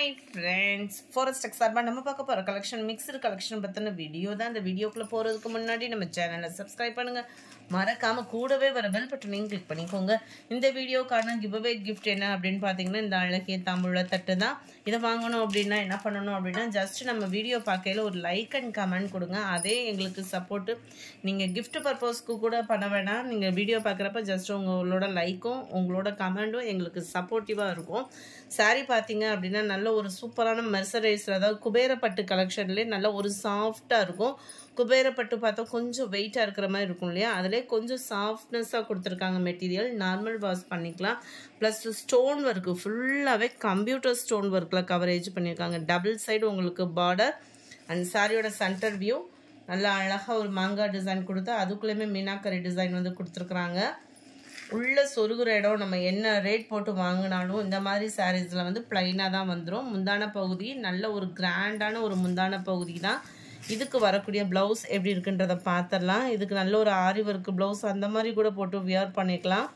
hi friends forest X சார்பாக நம்ம பார்க்க போகிற கலெக்ஷன் மிக்சர் கலெக்ஷன் பற்றின வீடியோ தான் இந்த வீடியோக்குள்ளே போகிறதுக்கு முன்னாடி நம்ம சேனலை சப்ஸ்கிரைப் பண்ணுங்கள் மறக்காமல் கூடவே வர பெல் பட்டனையும் கிளிக் பண்ணிக்கோங்க இந்த வீடியோக்கான கிவ்அவே கிஃப்ட் என்ன அப்படின்னு பார்த்தீங்கன்னா இந்த அழகிய தாம்பூல தட்டு தான் இதை வாங்கணும் அப்படின்னா என்ன பண்ணணும் அப்படின்னா ஜஸ்ட் நம்ம வீடியோ பார்க்கையில் ஒரு லைக் அண்ட் கமெண்ட் கொடுங்க அதே எங்களுக்கு சப்போர்ட்டு நீங்கள் gift பர்பஸ்க்கு கூட பண்ண வேணாம் நீங்கள் வீடியோ பார்க்குறப்ப ஜஸ்ட் உங்களோட லைக்கும் உங்களோட கமெண்ட்டும் எங்களுக்கு சப்போர்ட்டிவாக இருக்கும் saree பார்த்தீங்க அப்படின்னா நல்ல ஒரு சூப்பரான மெர்சரைஸர் அதாவது குபேரப்பட்டு கலெக்ஷன்லேயே நல்ல ஒரு சாஃப்டாக இருக்கும் குபேரப்பட்டு பார்த்தா கொஞ்சம் வெயிட்டாக இருக்கிற மாதிரி இருக்கும் இல்லையா அதிலே கொஞ்சம் சாஃப்ட்னஸாக கொடுத்துருக்காங்க மெட்டீரியல் நார்மல் வாஷ் பண்ணிக்கலாம் ப்ளஸ் ஸ்டோன் ஒர்க்கு ஃபுல்லாகவே கம்ப்யூட்டர் ஸ்டோன் ஒர்க்கில் கவரேஜ் பண்ணியிருக்காங்க டபுள் சைடு உங்களுக்கு பார்டர் அண்ட் சாரியோட சென்டர் வியூ நல்லா அழகாக ஒரு மாங்காய் டிசைன் கொடுத்து அதுக்குள்ளேயுமே மீனாக்கரி டிசைன் வந்து கொடுத்துருக்குறாங்க உள்ள சொருகிற இடம் நம்ம என்ன ரேட் போட்டு வாங்கினாலும் இந்த மாதிரி சாரீஸில் வந்து ப்ளைனாக தான் வந்துடும் முந்தான பகுதி நல்ல ஒரு கிராண்டான ஒரு முந்தான பகுதி தான் இதுக்கு வரக்கூடிய ப்ளவுஸ் எப்படி இருக்குன்றதை பார்த்துடலாம் இதுக்கு நல்ல ஒரு ஆரி ஒர்க் ப்ளவுஸ் அந்த மாதிரி கூட போட்டு வியர் பண்ணிக்கலாம்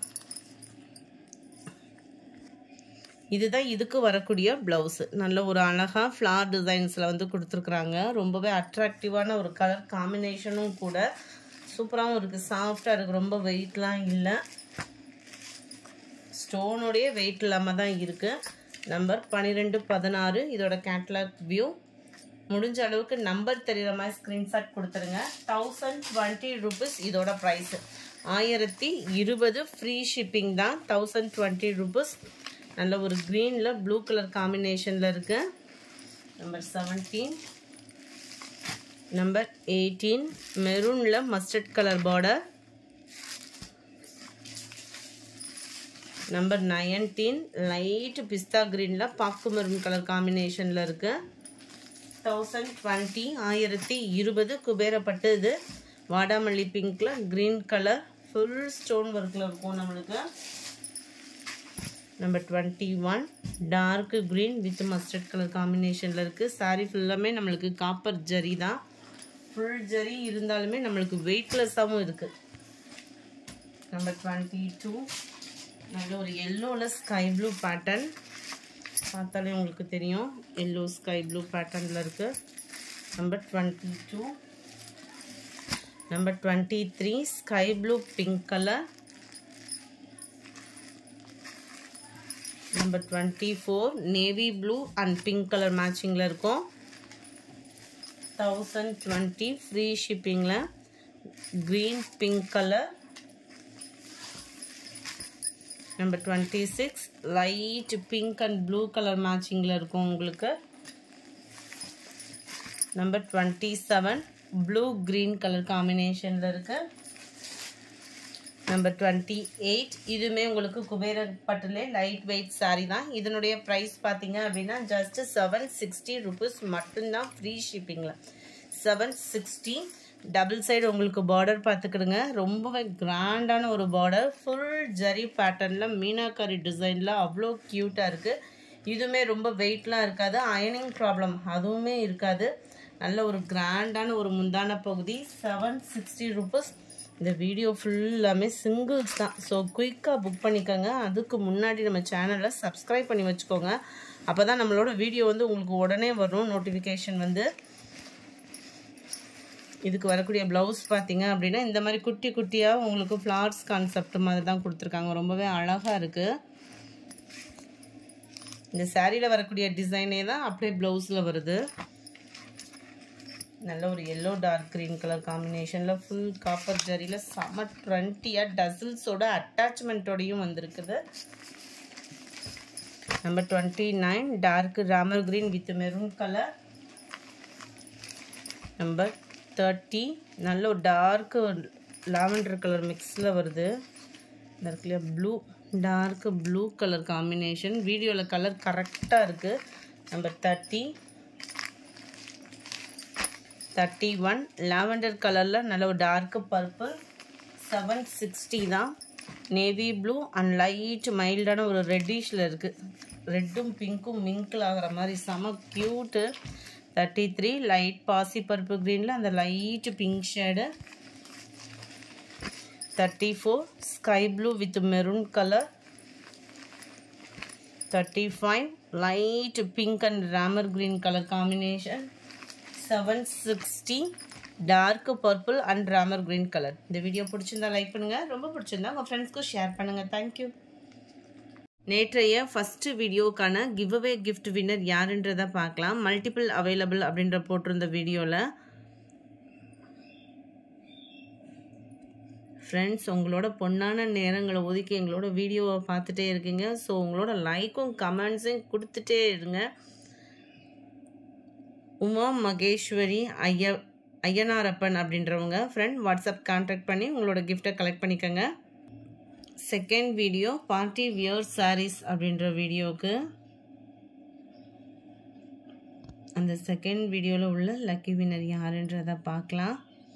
இதுதான் இதுக்கு வரக்கூடிய ப்ளவுஸு நல்ல ஒரு அழகாக ஃப்ளார் டிசைன்ஸில் வந்து கொடுத்துருக்குறாங்க ரொம்பவே அட்ராக்டிவான ஒரு கலர் காம்பினேஷனும் கூட சூப்பராகவும் இருக்குது சாஃப்டாக இருக்குது ரொம்ப வெயிட்லாம் இல்லை ஸ்டோனுடைய வெயிட் இல்லாமல் தான் இருக்குது நம்பர் பன்னிரெண்டு பதினாறு இதோட கேட்லாக் வியூ முடிஞ்ச அளவுக்கு நம்பர் தெரிகிற மாதிரி ஸ்க்ரீன்ஷாட் கொடுத்துருங்க தௌசண்ட் டுவெண்ட்டி ருபீஸ் இதோட ப்ரைஸு ஆயிரத்தி இருபது ஃப்ரீ ஷிப்பிங் தான் தௌசண்ட் டுவெண்ட்டி ருபீஸ் நல்ல ஒரு க்ரீனில் ப்ளூ கலர் காம்பினேஷனில் இருக்குது நம்பர் செவன்டீன் நம்பர் எயிட்டீன் மெரூனில் mustard colour border number nineteen light பிஸ்தா க்ரீனில் பாக்கு மெரூன் கலர் காம்பினேஷனில் இருக்குது தௌசண்ட் டுவெண்ட்டி ஆயிரத்தி இருபது குபேரப்பட்டு இது வாடாமல்லி பிங்க்கில் க்ரீன் கலர் ஃபுல் ஸ்டோன் ஒர்க்கில் இருக்கும் நம்மளுக்கு number twenty one dark green with mustard colour காம்பினேஷனில் இருக்குது சாரீ ஃபுல்லாமே நம்மளுக்கு காப்பர் ஜரி தான் ஃபுல் ஜரி இருந்தாலுமே நம்மளுக்கு வெயிட்லெஸ்ஸாகவும் இருக்குது நம்பர் டுவெண்ட்டி டூ நல்ல ஒரு எல்லோவில் ஸ்கை ப்ளூ பேட்டர்ன் பார்த்தாலே உங்களுக்கு தெரியும் எல்லோ ஸ்கை ப்ளூ பேட்டர்னில் இருக்குது number twenty two number twenty three sky blue pink colour number twenty four navy blue and pink colour மேட்சிங்கில் இருக்கும் தௌசண்ட் டுவெண்ட்டி ஃப்ரீ ஷிப்பிங்கில் green pink colour number twenty six light pink and blue colour மேட்சிங்கில் இருக்கும் உங்களுக்கு number twenty seven blue green colour காம்பினேஷனில் இருக்குது number twenty eight இதுவுமே உங்களுக்கு குபேர பட்டுலே லைட் வெயிட் சாரீ தான் இதனுடைய ப்ரைஸ் பார்த்தீங்க அப்படின்னா ஜஸ்ட் செவன் சிக்ஸ்டி ருபீஸ் மட்டும்தான் ஃப்ரீ ஷிப்பிங்கில் செவன் சிக்ஸ்டி டபுள் சைடு உங்களுக்கு பார்டர் பார்த்துக்கிடுங்க ரொம்பவே கிராண்டான ஒரு பார்டர் ஃபுல் ஜரி பேட்டர்னில் மீனாக்கரி டிசைனில் அவ்வளோ க்யூட்டாக இருக்குது இதுவுமே ரொம்ப வெயிட்லாம் இருக்காது அயனிங் ப்ராப்ளம் அதுவுமே இருக்காது நல்ல ஒரு கிராண்டான ஒரு முந்தான பகுதி செவன் சிக்ஸ்டி ருபீஸ் இந்த வீடியோ ஃபுல்லாமே சிங்கிள்ஸ் தான் ஸோ குயிக்காக புக் பண்ணிக்கோங்க அதுக்கு முன்னாடி நம்ம சேனலை சப்ஸ்கிரைப் பண்ணி வச்சுக்கோங்க அப்போ தான் நம்மளோட வீடியோ வந்து உங்களுக்கு உடனே வரும் நோட்டிஃபிகேஷன் வந்து இதுக்கு வரக்கூடிய ப்ளவுஸ் பார்த்தீங்க அப்படின்னா இந்த மாதிரி குட்டி குட்டியாக உங்களுக்கு ஃப்ளார்ஸ் கான்செப்ட் மாதிரி தான் கொடுத்துருக்காங்க ரொம்பவே அழகாக இருக்குது இந்த சாரியில் வரக்கூடிய டிசைனே தான் அப்படியே ப்ளவுஸில் வருது நல்ல ஒரு எல்லோ டார்க் க்ரீன் கலர் காம்பினேஷனில் ஃபுல் காப்பர் ஜரியில் செம டுவெண்ட்டியாக டசில்ஸோட அட்டாச்மெண்ட்டோடையும் வந்திருக்குது நம்பர் டுவெண்ட்டி நைன் டார்க் ராமர் green with maroon colour number thirty நல்ல ஒரு டார்க்கு லாவெண்டர் கலர் மிக்ஸில் வருது இந்த இருக்குல்லையா blue dark blue colour combination வீடியோவில் கலர் கரெக்டாக இருக்குது number thirty thirty one lavender கலரில் நல்ல ஒரு டார்க்கு பர்பிள் செவன் சிக்ஸ்டி தான் நேவி ப்ளூ அண்ட் லைட் மைல்டான ஒரு ரெட்டிஷில் இருக்குது ரெட்டும் பிங்க்கும் மிங்கிள் ஆகிற மாதிரி செம க்யூட்டு தேர்ட்டி த்ரீ லைட் பாசி பருப்பு க்ரீனில் அந்த light pink shade thirty four sky blue with maroon colour thirty five light pink and ராமர் green colour combination seven sixty dark purple and ராமர் க்ரீன் கலர் இந்த வீடியோ பிடிச்சிருந்தா லைக் பண்ணுங்கள் ரொம்ப பிடிச்சிருந்தா உங்கள் ஃப்ரெண்ட்ஸ்க்கும் ஷேர் பண்ணுங்கள் தேங்க்யூ நேற்றைய ஃபஸ்ட்டு வீடியோக்கான கிவ் அவே கிஃப்ட் வின்னர் யாருன்றதை பார்க்கலாம் மல்டிபிள் அவைலபிள் அப்படின்ற போட்டிருந்த வீடியோவில் ஃப்ரெண்ட்ஸ் உங்களோட பொன்னான நேரங்களை ஒதுக்கி எங்களோட வீடியோவை பார்த்துட்டே இருக்கீங்க ஸோ உங்களோட லைக்கும் கமெண்ட்ஸையும் கொடுத்துட்டே இருங்க உமா மகேஸ்வரி ஐய ஐயனாரப்பன் அப்படின்றவங்க ஃப்ரெண்ட் வாட்ஸ்அப் கான்டாக்ட் பண்ணி உங்களோட கிஃப்ட்டை கலெக்ட் பண்ணிக்கோங்க second video party wear sarees அப்படின்ற வீடியோவுக்கு அந்த செகண்ட் வீடியோவில் உள்ள லக்கி வினர் யாருன்றதை பார்க்கலாம்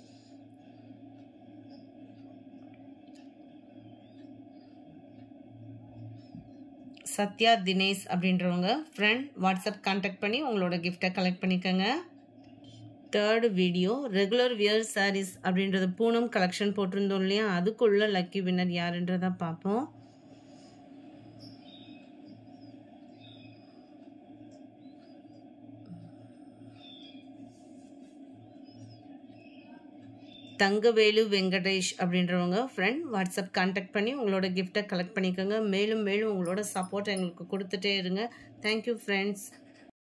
சத்யா தினேஷ் அப்படின்றவங்க ஃப்ரெண்ட் வாட்ஸ்அப் கான்டாக்ட் பண்ணி உங்களோட கிஃப்டை கலெக்ட் பண்ணிக்கோங்க third video regular wear sarees அப்படின்றது பூனம் கலெக்ஷன் போட்டிருந்தோம் இல்லையா அதுக்குள்ள லக்கி வின்னர் யாருன்றதை பார்ப்போம் தங்கவேலு வெங்கடேஷ் அப்படின்றவங்க ஃப்ரெண்ட் வாட்ஸ்அப் கான்டாக்ட் பண்ணி உங்களோட கிஃப்ட்டை கலெக்ட் பண்ணிக்கோங்க மேலும் மேலும் உங்களோட சப்போர்ட் எங்களுக்கு கொடுத்துட்டே இருங்க தேங்க்யூ ஃப்ரெண்ட்ஸ்